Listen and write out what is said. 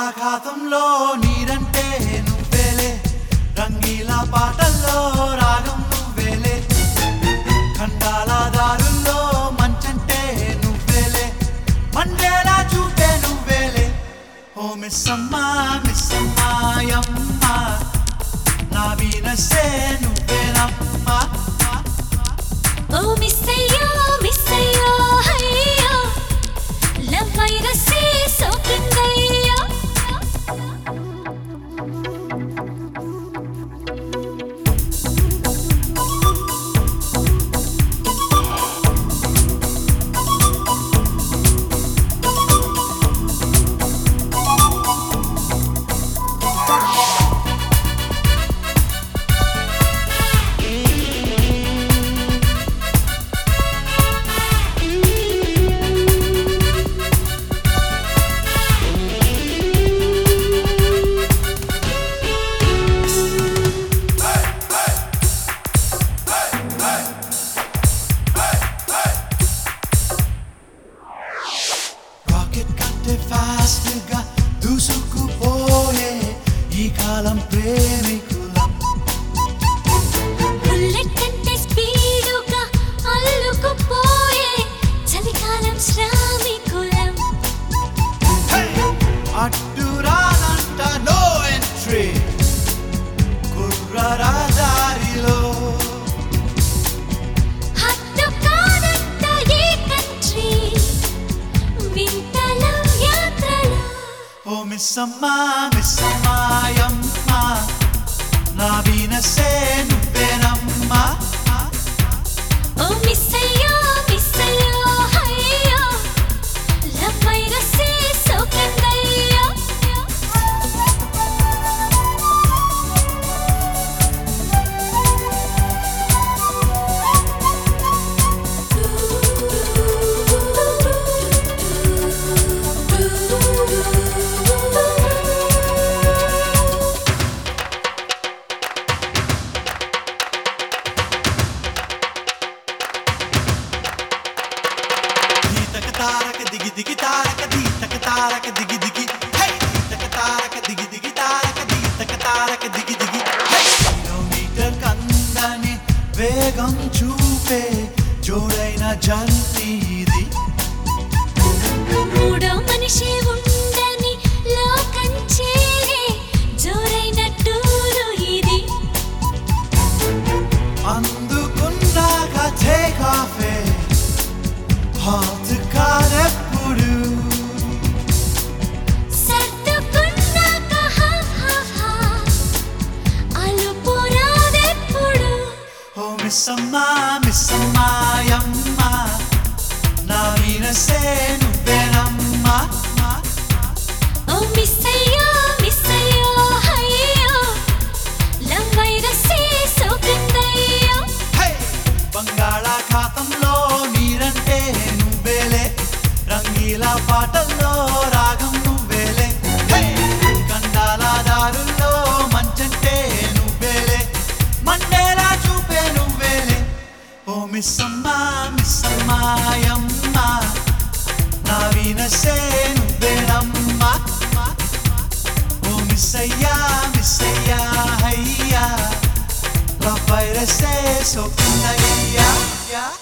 బంగాళాఖాతంలో నీరంటే నువ్వేలే రంగీల పాటల్లో రాగం నువ్వేలే ఖండాల దారుల్లో మంచంటే నువ్వేలే మండేలా చూపే నువ్వేలే ఓ మిస్సమ్మా మిస్సమ్మాయమ్మ నా వీనసే నువ్వేనమ్మా ఓ మిస్సయ్యో మిస్సయ్యో హయ్యో లవ్ వైరసే సోకిందయ్యో రాకెట్ కంటే ఫాస్ట్ గా దూసుకుపోయే ఈ కాలం ప్రేమికులం బుల్లెట్ కంటే స్పీడుగా అల్లుకుపోయే చలికాలం శ్రామికులం అడ్డురానంట నో ఎంట్రీ కుర్రరా దారిలో హద్దు కాదంట ఏ కంట్రీ వింతల యాత్రలో ఓ మిస్సమ్మా మిస్సమ్మాయమ్మ నా వీనసే నువ్వేనమ్మా ఓ మిస్సయ్యో మిస్సయ్యో హయ్యో లవ్ వైరసే సోకిందయ్యో దీతక తారక దిగి దిగి తారక దీతక తారక దిగి దిగి హై దీతక తారక దిగి దిగి తారక దీతక తారక దిగి దిగి హై కిలోమీటర్ కందని వేగం చూపే జోడైన జర్నీ ఇది మూడో మనిషి ఉండని లోకం చేరే జోరైన టూరు ఇది అందుకున్నాక టేక్ ఆఫ్ హాట్ కాదెప్పుడు సర్దుకున్నాక హా హా హా అలుపు రాదెప్పుడు ఓ మిస్సమ్మా మిస్సమ్మాయమ్మ నా వీనసే నువ్వేనమ్మా ఓ మిస్సయ్యో మిస్సయ్యో హయ్యో లవ్ వైరసే సోకిందయ్యో హే! బంగాళాఖాతంలో నీరంటే నువ్వేలే రంగీల పాటల్లో రాగం నువ్వేలే హే! కండాల దారుల్లో మంచంటే నువ్వేలే మండేలా చూపే నువ్వేలే ఓ మిస్సమ్మా మిస్సమ్మాయమ్మ నా వీనసే నువ్వేనమ్మా ఓ మిస్సయ్యా మిస్సయ్యా హయ్యా La వైరసే సోకిందయ్యా